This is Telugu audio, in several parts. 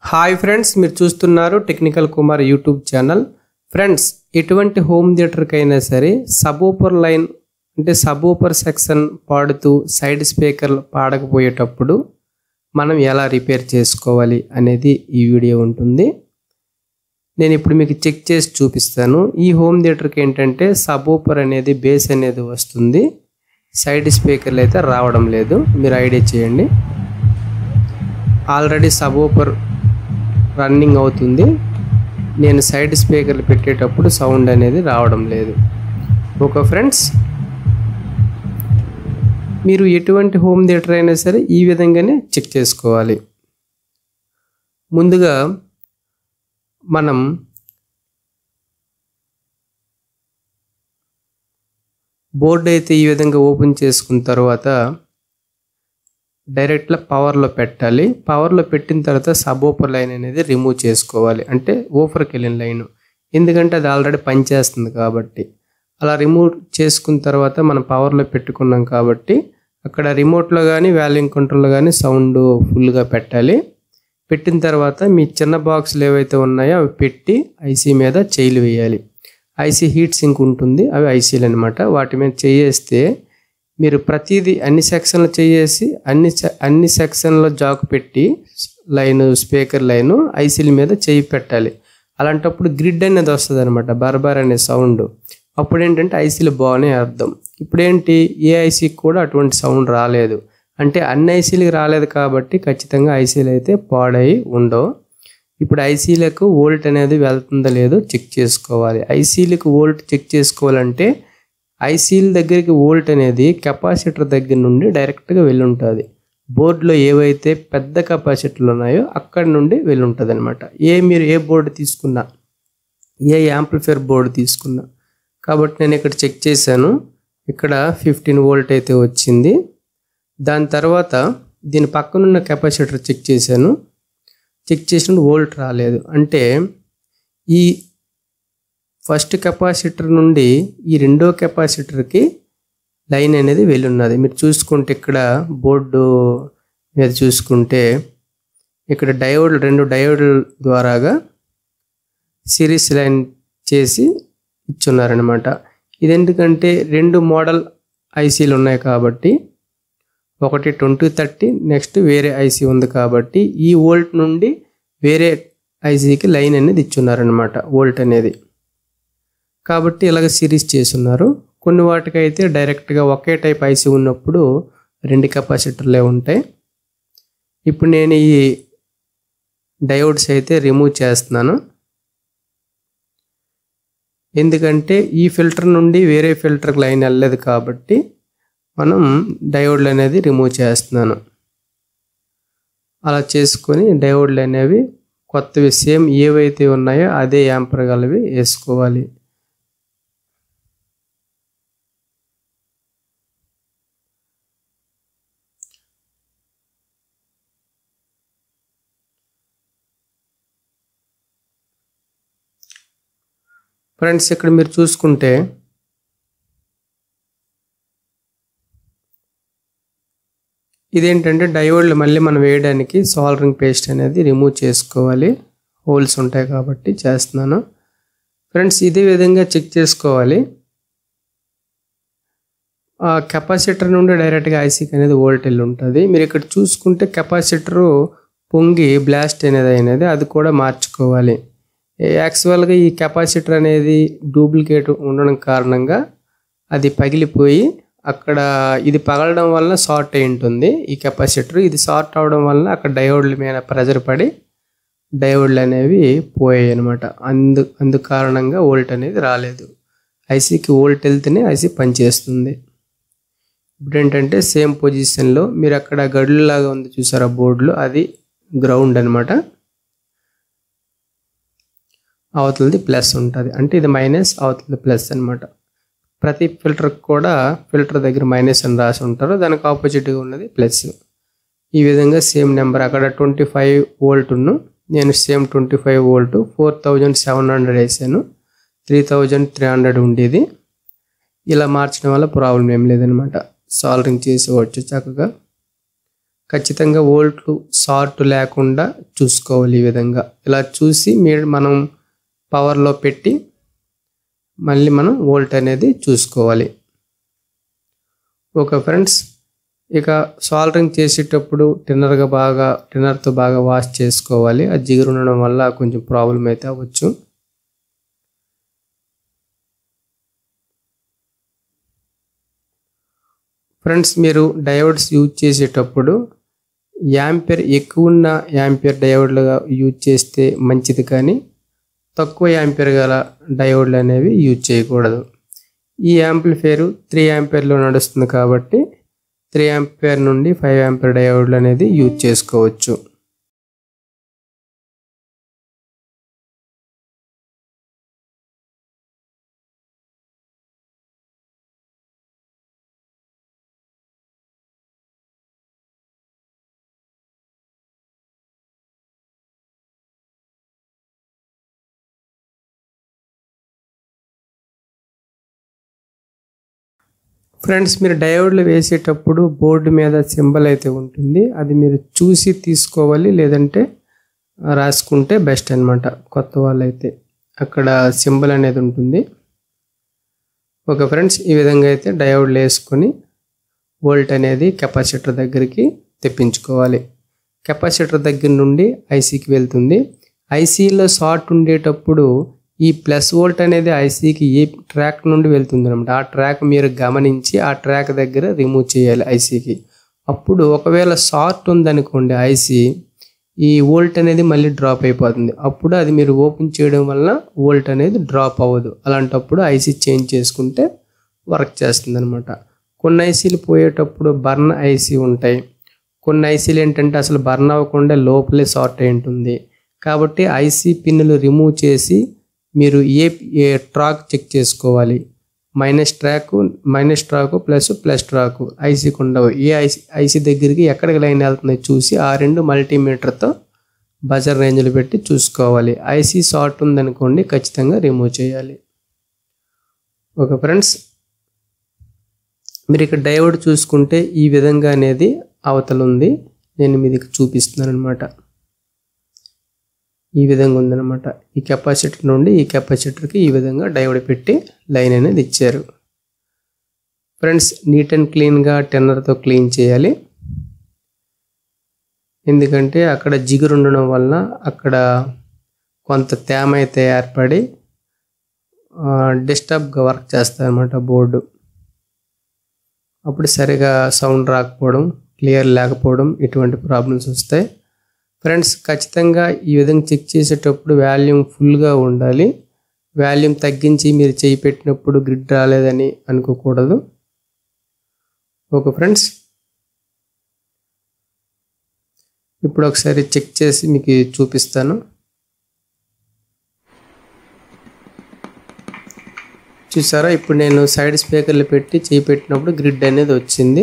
హాయ్ ఫ్రెండ్స్ మీరు చూస్తున్నారు technical Kumar YouTube channel friends ఎటువంటి హోమ్ థియేటర్కైనా సరే సబూపర్ లైన్ అంటే సబూపర్ సెక్షన్ పాడుతూ సైడ్ స్పీకర్ పాడకపోయేటప్పుడు మనం ఎలా రిపేర్ చేసుకోవాలి అనేది ఈ వీడియో ఉంటుంది నేను ఇప్పుడు మీకు చెక్ చేసి చూపిస్తాను ఈ హోమ్ థియేటర్కి ఏంటంటే సబూపర్ అనేది బేస్ అనేది వస్తుంది సైడ్ స్పీకర్లు అయితే రావడం లేదు మీరు ఐడియా చేయండి ఆల్రెడీ సబూపర్ రన్నింగ్ అవుతుంది నేను సైడ్ స్పీకర్లు పెట్టేటప్పుడు సౌండ్ అనేది రావడం లేదు ఓకే ఫ్రెండ్స్ మీరు ఎటువంటి హోమ్ థియేటర్ అయినా సరే ఈ విధంగానే చెక్ చేసుకోవాలి ముందుగా మనం బోర్డు అయితే ఈ విధంగా ఓపెన్ చేసుకున్న తర్వాత డైరెక్ట్గా పవర్లో పెట్టాలి పవర్లో పెట్టిన తర్వాత సబోపర్ లైన్ అనేది రిమూవ్ చేసుకోవాలి అంటే ఓఫర్కి వెళ్ళిన లైన్ ఎందుకంటే అది ఆల్రెడీ పనిచేస్తుంది కాబట్టి అలా రిమూవ్ చేసుకున్న తర్వాత మనం పవర్లో పెట్టుకున్నాం కాబట్టి అక్కడ రిమోట్లో కానీ వాల్యూమ్ కంట్రోల్లో కానీ సౌండ్ ఫుల్గా పెట్టాలి పెట్టిన తర్వాత మీ చిన్న బాక్సులు ఏవైతే ఉన్నాయో అవి పెట్టి ఐసీ మీద చేయిలు వేయాలి ఐసీ హీట్ సింక్ ఉంటుంది అవి ఐసీలు అనమాట వాటి మీద చేయేస్తే మీరు ప్రతిదీ అన్ని సెక్షన్లు చేసి అన్ని అన్ని సెక్షన్లో జాక్ పెట్టి లైన్ స్పీకర్ లైన్ ఐసీల మీద చేయి పెట్టాలి అలాంటప్పుడు గ్రిడ్ అనేది వస్తుంది అనమాట బర్బర్ అనే సౌండ్ అప్పుడు ఏంటంటే ఐసీలు బాగానే అర్థం ఇప్పుడేంటి ఏ ఐసీకి కూడా అటువంటి సౌండ్ రాలేదు అంటే అన్ని ఐసీలకి రాలేదు కాబట్టి ఖచ్చితంగా ఐసీలు అయితే పాడై ఉండవు ఇప్పుడు ఐసీలకు వోల్ట్ అనేది వెళ్తుందో లేదో చెక్ చేసుకోవాలి ఐసీలకు వోల్ట్ చెక్ చేసుకోవాలంటే ఐసీల దగ్గరికి వోల్ట్ అనేది కెపాసిటర్ దగ్గర నుండి డైరెక్ట్గా వెళ్ళుంటుంది బోర్డులో ఏవైతే పెద్ద కెపాసిటర్లు ఉన్నాయో అక్కడి నుండి వెళ్ళుంటుంది అనమాట ఏ మీరు ఏ బోర్డు తీసుకున్నా ఏ యాంప్లిఫైర్ బోర్డు తీసుకున్నా కాబట్టి నేను ఇక్కడ చెక్ చేశాను ఇక్కడ ఫిఫ్టీన్ వోల్ట్ అయితే వచ్చింది దాని తర్వాత దీని పక్కనున్న కెపాసిటర్ చెక్ చేశాను చెక్ చేసిన వోల్ట్ రాలేదు అంటే ఈ ఫస్ట్ కెపాసిటర్ నుండి ఈ రెండో కెపాసిటర్కి లైన్ అనేది వెళ్ళున్నది మీరు చూసుకుంటే ఇక్కడ బోర్డు మీద చూసుకుంటే ఇక్కడ డయోడ్ రెండు డయోడ్ ద్వారాగా సిరీస్ లైన్ చేసి ఇచ్చున్నారనమాట ఇది ఎందుకంటే రెండు మోడల్ ఐసీలు ఉన్నాయి కాబట్టి ఒకటి ట్వంటీ థర్టీ నెక్స్ట్ వేరే ఐసీ ఉంది కాబట్టి ఈ వోల్ట్ నుండి వేరే ఐసీకి లైన్ అనేది ఇచ్చున్నారనమాట వోల్ట్ అనేది కాబట్టి ఇలాగ సిరీస్ చేస్తున్నారు కొన్ని వాటికైతే డైరెక్ట్గా ఒకే టైప్ ఐసీ ఉన్నప్పుడు రెండు కెపాసిటర్లే ఉంటాయి ఇప్పుడు నేను ఈ డయోడ్స్ అయితే రిమూవ్ చేస్తున్నాను ఎందుకంటే ఈ ఫిల్టర్ నుండి వేరే ఫిల్టర్కి లైన్ వెళ్ళలేదు కాబట్టి మనం డయోడ్లు అనేది రిమూవ్ చేస్తున్నాను అలా చేసుకొని డయోడ్లు అనేవి కొత్తవి సేమ్ ఏవైతే ఉన్నాయో అదే యాంపర్ గలవి వేసుకోవాలి ఫ్రెండ్స్ ఇక్కడ మీరు చూసుకుంటే ఇదేంటంటే డయోడ్లు మళ్ళీ మనం వేయడానికి సాల్డరింగ్ పేస్ట్ అనేది రిమూవ్ చేసుకోవాలి హోల్స్ ఉంటాయి కాబట్టి చేస్తున్నాను ఫ్రెండ్స్ ఇదే విధంగా చెక్ చేసుకోవాలి కెపాసిటర్ నుండి డైరెక్ట్గా ఐసీకి అనేది వోల్టేజ్ ఉంటుంది మీరు ఇక్కడ చూసుకుంటే కెపాసిటరు పొంగి బ్లాస్ట్ అనేది అనేది అది కూడా మార్చుకోవాలి యాక్చువల్గా ఈ కెపాసిటర్ అనేది డూప్లికేట్ ఉండడం కారణంగా అది పగిలిపోయి అక్కడ ఇది పగలడం వల్ల షార్ట్ అయి ఉంటుంది ఈ కెపాసిటర్ ఇది షార్ట్ అవడం వల్ల అక్కడ డయోడ్ల మీద ప్రెజర్ పడి డయోడ్లు అనేవి పోయాయి అనమాట అందు అందు కారణంగా వోల్ట్ అనేది రాలేదు ఐసీకి వోల్ట్ వెళ్తేనే ఐసీ పనిచేస్తుంది ఇప్పుడు ఏంటంటే సేమ్ పొజిషన్లో మీరు అక్కడ గడులాగా ఉంది చూసారా బోర్డులో అది గ్రౌండ్ అనమాట అవతలది ప్లస్ ఉంటుంది అంటే ఇది మైనస్ అవతలది ప్లస్ అనమాట ప్రతి ఫిల్టర్కి కూడా ఫిల్టర్ దగ్గర మైనస్ అని రాసి ఉంటారు దానికి ఆపోజిట్గా ఉన్నది ప్లస్ ఈ విధంగా సేమ్ నెంబర్ అక్కడ ట్వంటీ ఫైవ్ వోల్ట్ను నేను same twenty five volt four thousand seven hundred వేసాను త్రీ థౌజండ్ త్రీ హండ్రెడ్ ఉండేది ఇలా మార్చడం వల్ల ప్రాబ్లం ఏం లేదనమాట సాల్వింగ్ చేసేవచ్చు చక్కగా ఖచ్చితంగా వోల్ట్లు షార్ట్ లేకుండా చూసుకోవాలి ఈ విధంగా ఇలా చూసి మీరు మనం పవర్లో పెట్టి మళ్ళీ మనం వోల్ట్ అనేది చూసుకోవాలి ఓకే ఫ్రెండ్స్ ఇక సాల్డరింగ్ చేసేటప్పుడు టిన్నర్గా బాగా టిన్నర్తో బాగా వాష్ చేసుకోవాలి ఆ జిగురు ఉండడం వల్ల కొంచెం ప్రాబ్లం అయితే అవ్వచ్చు ఫ్రెండ్స్ మీరు డయోడ్స్ యూజ్ చేసేటప్పుడు యాంపియర్ ఎక్కువ ఉన్న యాంపియర్ డయోడ్లుగా యూజ్ చేస్తే మంచిది కానీ తక్కువ యాంపియర్ గల డయోడ్లు అనేవి యూజ్ చేయకూడదు ఈ యాంప్లిఫైర్ త్రీ యాంపియర్లో నడుస్తుంది కాబట్టి త్రీ యాంపియర్ నుండి ఫైవ్ యాంపియర్ డయోడ్లు అనేది యూజ్ చేసుకోవచ్చు ఫ్రెండ్స్ మీరు డయోడ్లు వేసేటప్పుడు బోర్డు మీద సింబల్ అయితే ఉంటుంది అది మీరు చూసి తీసుకోవాలి లేదంటే రాసుకుంటే బెస్ట్ అనమాట కొత్త వాళ్ళైతే అక్కడ సింబల్ అనేది ఉంటుంది ఓకే ఫ్రెండ్స్ ఈ విధంగా అయితే డయోడ్లు వేసుకొని వోల్ట్ అనేది కెపాసిటర్ దగ్గరికి తెప్పించుకోవాలి కెపాసిటర్ దగ్గర నుండి ఐసీకి వెళ్తుంది ఐసీలో షార్ట్ ఉండేటప్పుడు ఈ ప్లస్ వోల్ట్ అనేది ఐసీకి ఏ ట్రాక్ నుండి వెళ్తుంది అనమాట ఆ ట్రాక్ మీరు గమనించి ఆ ట్రాక్ దగ్గర రిమూవ్ చేయాలి ఐసీకి అప్పుడు ఒకవేళ షార్ట్ ఉందనుకోండి ఐసీ ఈ వోల్ట్ అనేది మళ్ళీ డ్రాప్ అయిపోతుంది అప్పుడు అది మీరు ఓపెన్ చేయడం వల్ల వోల్ట్ అనేది డ్రాప్ అవ్వదు అలాంటప్పుడు ఐసీ చేంజ్ చేసుకుంటే వర్క్ చేస్తుంది అనమాట కొన్ని ఐసీలు పోయేటప్పుడు బర్న్ ఐసీ ఉంటాయి కొన్ని ఐసీలు ఏంటంటే అసలు బర్న్ అవ్వకుండా లోపలే షార్ట్ అయి ఉంటుంది కాబట్టి ఐసీ పిన్నులు రిమూవ్ చేసి మీరు ఏ ఏ ట్రాక్ చెక్ చేసుకోవాలి minus track minus track plus plus track ఐసీకి ఉండవు ఏ ఐసీ ఐసీ దగ్గరికి ఎక్కడికి లైన్ వెళ్తుందో చూసి ఆ రెండు మల్టీమీటర్తో బజర్ రేంజ్లు పెట్టి చూసుకోవాలి ఐసీ షార్ట్ ఉందనుకోండి ఖచ్చితంగా రిమూవ్ చేయాలి ఓకే ఫ్రెండ్స్ మీరు ఇక్కడ డయోడ్ చూసుకుంటే ఈ విధంగా అనేది అవతల ఉంది నేను మీది చూపిస్తున్నాను అనమాట ఈ విధంగా ఉందన్నమాట ఈ కెపాసిటర్ నుండి ఈ కెపాసిటర్కి ఈ విధంగా డయోడ్ పెట్టి లైన్ అనేది ఇచ్చారు ఫ్రెండ్స్ నీట్ అండ్ క్లీన్గా టెన్నర్తో క్లీన్ చేయాలి ఎందుకంటే అక్కడ జిగురు ఉండడం వల్ల అక్కడ కొంత తేమ అయితే ఏర్పడి డిస్టర్బ్గా వర్క్ చేస్తుంది అనమాట బోర్డు అప్పుడు సరిగా సౌండ్ రాకపోవడం క్లియర్ లేకపోవడం ఇటువంటి ప్రాబ్లమ్స్ వస్తాయి ఫ్రెండ్స్ ఖచ్చితంగా ఈ విధంగా చెక్ చేసేటప్పుడు వాల్యూమ్ ఫుల్గా ఉండాలి వాల్యూమ్ తగ్గించి మీరు చేయి పెట్టినప్పుడు గ్రిడ్ రాలేదని అనుకోకూడదు ఓకే ఫ్రెండ్స్ ఇప్పుడు ఒకసారి చెక్ చేసి మీకు చూపిస్తాను చూసారా ఇప్పుడు నేను సైడ్ స్పీకర్లు పెట్టి చేయి పెట్టినప్పుడు గ్రిడ్ అనేది వచ్చింది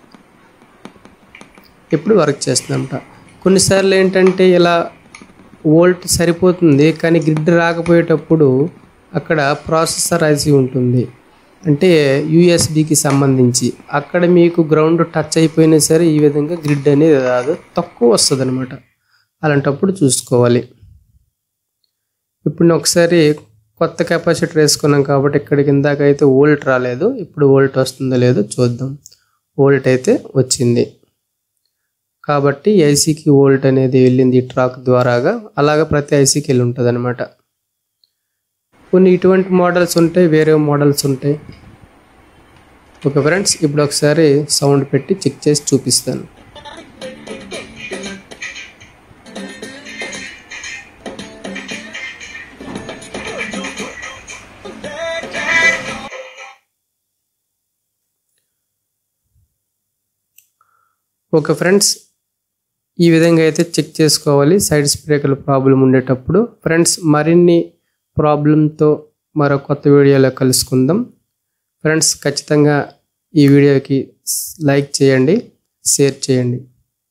ఇప్పుడు వర్క్ చేస్తుందంట కొన్నిసార్లు ఏంటంటే ఇలా వోల్ట్ సరిపోతుంది కానీ గ్రిడ్ రాకపోయేటప్పుడు అక్కడ ప్రాసెసర్ ఐసి ఉంటుంది అంటే యూఎస్బికి సంబంధించి అక్కడ మీకు గ్రౌండ్ టచ్ అయిపోయినా సరే ఈ విధంగా గ్రిడ్ అనేది రాదు తక్కువ వస్తుంది అనమాట అలాంటప్పుడు చూసుకోవాలి ఇప్పుడు నేను ఒకసారి కొత్త కెపాసిటర్ వేసుకున్నాం కాబట్టి ఇక్కడికి ఇందాక అయితే వోల్ట్ రాలేదు ఇప్పుడు వోల్ట్ వస్తుందో లేదో చూద్దాం వోల్ట్ అయితే వచ్చింది కాబట్టి ఐసీకి వోల్ట్ అనేది వెళ్ళింది ట్రాక్ ద్వారాగా అలాగ ప్రతి ఐసీకి వెళ్ళి ఉంటుంది అనమాట కొన్ని ఇటువంటి మోడల్స్ ఉంటాయి వేరే మోడల్స్ ఉంటాయి ఓకే ఫ్రెండ్స్ ఇప్పుడు ఒకసారి సౌండ్ పెట్టి చెక్ చేసి చూపిస్తాను ఓకే ఫ్రెండ్స్ ఈ విధంగా అయితే చెక్ చేసుకోవాలి సైడ్ స్ప్రేకర్ ప్రాబ్లం ఉండేటప్పుడు ఫ్రెండ్స్ మరిన్ని ప్రాబ్లంతో మరో కొత్త వీడియోలో కలుసుకుందాం ఫ్రెండ్స్ ఖచ్చితంగా ఈ వీడియోకి లైక్ చేయండి షేర్ చేయండి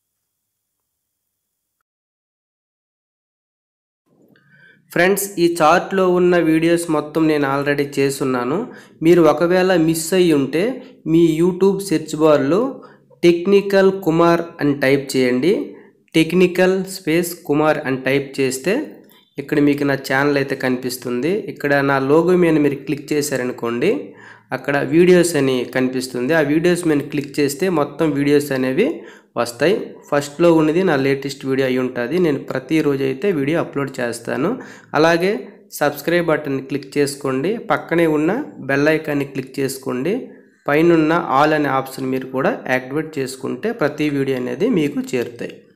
ఫ్రెండ్స్ ఈ చార్ట్లో ఉన్న వీడియోస్ మొత్తం నేను ఆల్రెడీ చేసున్నాను మీరు ఒకవేళ మిస్ అయ్యి ఉంటే మీ యూట్యూబ్ సెర్చ్ బార్లో టెక్నికల్ కుమార్ అని టైప్ చేయండి టెక్నికల్ స్పేస్ కుమార్ అని టైప్ చేస్తే ఇక్కడ మీకు నా ఛానల్ అయితే కనిపిస్తుంది ఇక్కడ నా లోగో మీద మీరు క్లిక్ చేశారనుకోండి అక్కడ వీడియోస్ అని కనిపిస్తుంది ఆ వీడియోస్ మీద క్లిక్ చేస్తే మొత్తం వీడియోస్ అనేవి వస్తాయి ఫస్ట్లో ఉన్నది నా లేటెస్ట్ వీడియో అయి ఉంటుంది నేను ప్రతిరోజు అయితే వీడియో అప్లోడ్ చేస్తాను అలాగే సబ్స్క్రైబ్ బటన్ క్లిక్ చేసుకోండి పక్కనే ఉన్న బెల్ ఐకాన్ని క్లిక్ చేసుకోండి పైన ఆల్ అనే ఆప్షన్ మీరు కూడా యాక్టివేట్ చేసుకుంటే ప్రతి వీడియో అనేది మీకు చేరుతాయి